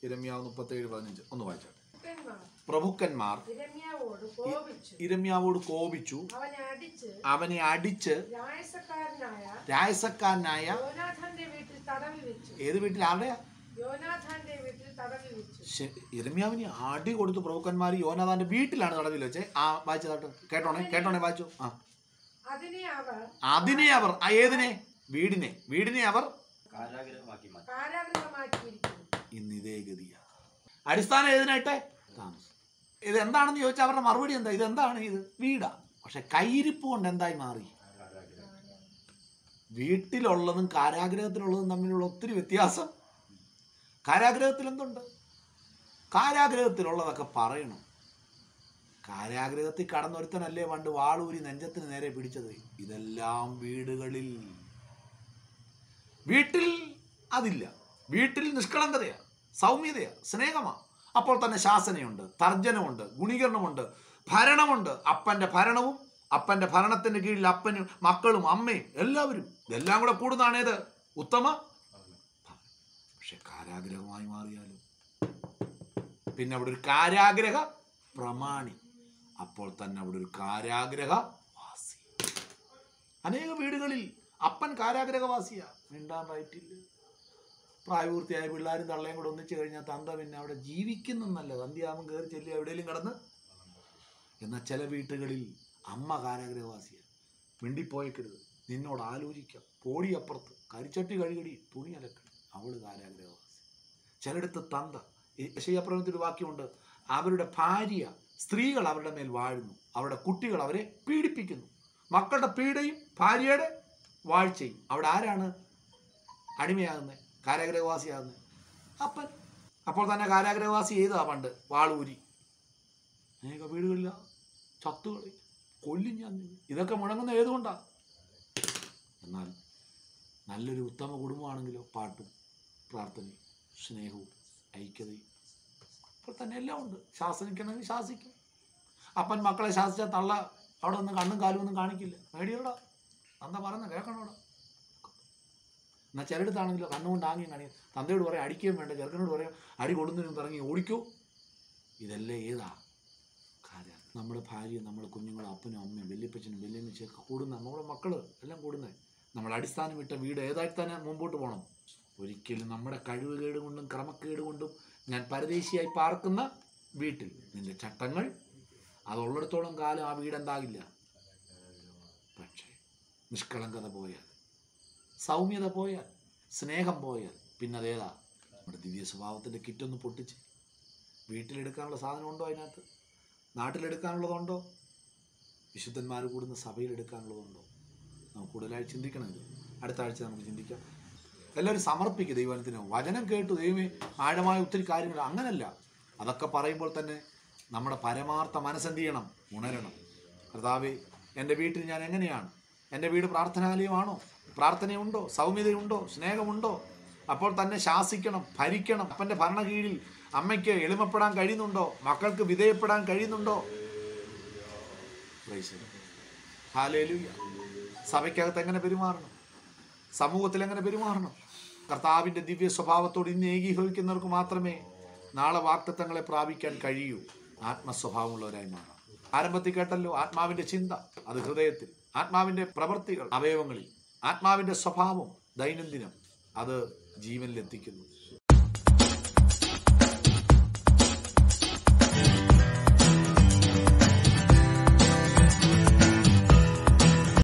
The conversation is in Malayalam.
ഇരമ്യാവ് മുപ്പത്തേഴ് പതിനഞ്ച് ഒന്ന് വായിച്ചാട്ടെ ഭക്തന്മാർ പ്രഭുക്കന്മാർ ഇരമ്യാവോട് കോപിച്ചു ഇരമ്യാവോട് കോപിച്ചു അവനെ അടിച്ച് അവനെ അടിച്ച് രായസക്കാരനായ രായസക്കാരനായ യോനാഥാന്റെ വീട്ടിൽ തടവി വെച്ചു ഏത് വീട്ടിൽ ആരുടെയാ യോനാഥാന്റെ വീട്ടിൽ തടവി വെച്ചു ശ- ഇരമ്യാവിന് അടി കൊടുത്ത് പ്രഭുക്കന്മാർ യോനാഥാന്റെ വീട്ടിലാണ് തടവിൽ വെച്ചേ ആ വായിച്ചതാട്ട് കേട്ടോണേ കേട്ടോണേ വായിച്ചു ആ അതിനെ അവർ അതിനെ അവർ ആ ഏതിനെ വീടിനെ വീടിനെ അവർ കാരാഗ്രഹമാക്കി മാറ്റി കാരാഗ്രഹമാക്കിയിരിക്കുന്നു ഇന്ന് ഇതേ ഗതിയാ അടിസ്ഥാനം ഏതിനായിട്ടെ താമസം ഇത് എന്താണെന്ന് ചോദിച്ചാൽ അവരുടെ മറുപടി എന്താ ഇത് എന്താണ് ഇത് വീടാ പക്ഷെ കയ്യിരിപ്പ് കൊണ്ട് എന്തായി മാറി വീട്ടിലുള്ളതും കാരാഗ്രഹത്തിലുള്ളതും തമ്മിലുള്ള ഒത്തിരി വ്യത്യാസം കാരാഗ്രഹത്തിൽ എന്തുണ്ട് കാരാഗ്രഹത്തിലുള്ളതൊക്കെ പറയണം കാരാഗ്രഹത്തിൽ കടന്നൊരുത്തനല്ലേ പണ്ട് വാളൂരി നെഞ്ചത്തിന് നേരെ പിടിച്ചത് ഇതെല്ലാം വീടുകളിൽ വീട്ടിൽ അതില്ല വീട്ടിൽ നിഷ്കളങ്കതയാ സൗമ്യതയാ സ്നേഹമാ അപ്പോൾ തന്നെ ശാസനയുണ്ട് തർജനമുണ്ട് ഗുണീകരണമുണ്ട് ഭരണമുണ്ട് അപ്പന്റെ ഭരണവും അപ്പന്റെ ഭരണത്തിന് കീഴിൽ അപ്പനും മക്കളും അമ്മയും എല്ലാവരും ഇതെല്ലാം കൂടെ കൂടുന്നതാണ് ഏത് ഉത്തമ ഭവനം. പക്ഷെ കാരാഗ്രഹമായി മാറിയാലും പിന്നെ അവിടെ ഒരു കാരാഗ്രഹ പ്രമാണി അപ്പോൾ തന്നെ അവിടെ ഒരു കാരാഗ്രഹ വാസി അനേക വീടുകളിൽ അപ്പൻ കാരാഗ്രഹവാസിയാ മിണ്ടാൻ റൈറ്റില്ല പ്രായപൂർത്തിയായ പിള്ളേരും തള്ളയും കൂടെ ഒന്നിച്ചു കഴിഞ്ഞാൽ തന്ത പിന്നെ അവിടെ ജീവിക്കുന്നെന്നല്ല തന്തിയാകും കയറി ചെല്ലി എവിടെയെങ്കിലും കിടന്ന് എന്നാൽ ചില വീട്ടുകളിൽ അമ്മ കാരാഗ്രഹവാസിയാണ് മിണ്ടിപ്പോയേക്കരുത് നിന്നോട് ആലോചിക്കാം പോടി അപ്പുറത്ത് കരിച്ചട്ടി കഴുകടി തുണി അലക്കടി അവള് കാരാഗ്രഹവാസി ചിലയിടത്ത് തന്ത യശയപ്രവത്തിൽ വാക്യമുണ്ട് അവരുടെ ഭാര്യ സ്ത്രീകൾ അവരുടെ മേൽ വാഴുന്നു അവരുടെ കുട്ടികൾ അവരെ പീഡിപ്പിക്കുന്നു മക്കളുടെ പീഡയും ഭാര്യയുടെ വാഴ്ചയും അവിടെ ആരാണ് അടിമയാകുന്നത് കാരാഗ്രഹവാസിയാകുന്നത് അപ്പൻ അപ്പോൾ തന്നെ കാരാഗ്രഹവാസി ചെയ്തതാ പണ്ട് വാളൂരി അനേക വീടുകളില്ല ചത്തുകളി കൊല്ലും ഞാൻ നിന്നെ. ഇതൊക്കെ മുഴങ്ങുന്ന ഏതുകൊണ്ടാ എന്നാൽ നല്ലൊരു ഉത്തമ കുടുംബമാണെങ്കിലോ പാട്ടും പ്രാർത്ഥനയും സ്നേഹവും ഐക്യതയും ഇപ്പോൾ തന്നെ എല്ലാം ഉണ്ട് ശാസനിക്കണമെങ്കിൽ ശാസിക്കും അപ്പൻ മക്കളെ ശാസിച്ചാൽ തള്ള അവിടെ നിന്ന് കണ്ണും കാലും ഒന്നും കാണിക്കില്ല മേടിയോടാ തന്ത പറയുന്ന കേൾക്കണോടാ എന്നാൽ ചിലയിടത്താണെങ്കിലോ കണ്ണുകൊണ്ട് ആംഗ്യം കാണിക്കും തന്തയോട് പറയാം അടിക്കുകയും വേണ്ട ചെറുക്കനോട് പറയാം അടി കൊടുന്നതിനും ഇറങ്ങി ഓടിക്കൂ ഇതെല്ലാം ഏതാ കാര്യം നമ്മുടെ ഭാര്യ നമ്മുടെ കുഞ്ഞുങ്ങളും അപ്പനും അമ്മയും വല്യപ്പച്ചനും വല്യമ്മച്ചൊക്കെ കൂടുന്ന നമ്മുടെ മക്കള് എല്ലാം കൂടുന്നത് നമ്മൾ അടിസ്ഥാനം വിട്ട വീട് ഏതായിട്ട് തന്നെ മുമ്പോട്ട് പോകണം ഒരിക്കലും നമ്മുടെ കഴിവുകേട് കൊണ്ടും ക്രമക്കേട് കൊണ്ടും ഞാൻ പരദേശിയായി പാർക്കുന്ന വീട്ടിൽ നിന്റെ ചട്ടങ്ങൾ അതുള്ളിടത്തോളം കാലം ആ വീട് എന്താകില്ല പക്ഷേ നിഷ്കളങ്കത പോയാൽ സൗമ്യത പോയാൽ സ്നേഹം പോയാൽ പിന്നെ അതേതാ നമ്മുടെ ദിവ്യ സ്വഭാവത്തിൻ്റെ കിറ്റൊന്ന് പൊട്ടിച്ച് വീട്ടിലെടുക്കാനുള്ള സാധനം ഉണ്ടോ അതിനകത്ത് നാട്ടിലെടുക്കാനുള്ളതുണ്ടോ വിശുദ്ധന്മാർ കൂടുന്ന സഭയിൽ എടുക്കാനുള്ളതുണ്ടോ നമുക്ക് കൂടുതലായി ചിന്തിക്കണം ഇത് അടുത്ത ആഴ്ച നമുക്ക് ചിന്തിക്കാം എല്ലാവരും സമർപ്പിക്കുക ദൈവത്തിന് വചനം കേട്ടു ദൈവമേ ആഴമായ ഒത്തിരി കാര്യങ്ങൾ അങ്ങനല്ല അതൊക്കെ പറയുമ്പോൾ തന്നെ നമ്മുടെ പരമാർത്ഥ മനസ്സെന്ത് ചെയ്യണം ഉണരണം കർത്താവേ എൻ്റെ വീട്ടിൽ ഞാൻ എങ്ങനെയാണ് എൻ്റെ വീട് പ്രാർത്ഥനാലയമാണോ പ്രാർത്ഥനയുണ്ടോ സൗമ്യതയുണ്ടോ സ്നേഹമുണ്ടോ അപ്പോൾ തന്നെ ശാസിക്കണം ഭരിക്കണം അപ്പൻ്റെ ഭരണ കീഴിൽ അമ്മയ്ക്ക് എളിമപ്പെടാൻ കഴിയുന്നുണ്ടോ മക്കൾക്ക് വിധേയപ്പെടാൻ കഴിയുന്നുണ്ടോ Praise the Lord. Hallelujah. സഭയ്ക്കകത്ത് എങ്ങനെ പെരുമാറണം സമൂഹത്തിൽ എങ്ങനെ പെരുമാറണം കർത്താവിൻ്റെ ദിവ്യ സ്വഭാവത്തോട് ഇന്ന് ഏകീഭവിക്കുന്നവർക്ക് മാത്രമേ നാളെ വാക്തത്വങ്ങളെ പ്രാപിക്കാൻ കഴിയൂ ആത്മസ്വഭാവമുള്ളവരായി മാറാം ആരംഭത്തിൽ കേട്ടല്ലോ ആത്മാവിൻ്റെ ചിന്ത അത് ഹൃദയത്തിൽ ആത്മാവിൻ്റെ പ്രവൃത്തികൾ അവയവങ്ങളിൽ ആത്മാവിൻ്റെ സ്വഭാവം ദൈനംദിനം അത് ജീവനിലെത്തിക്കുന്നു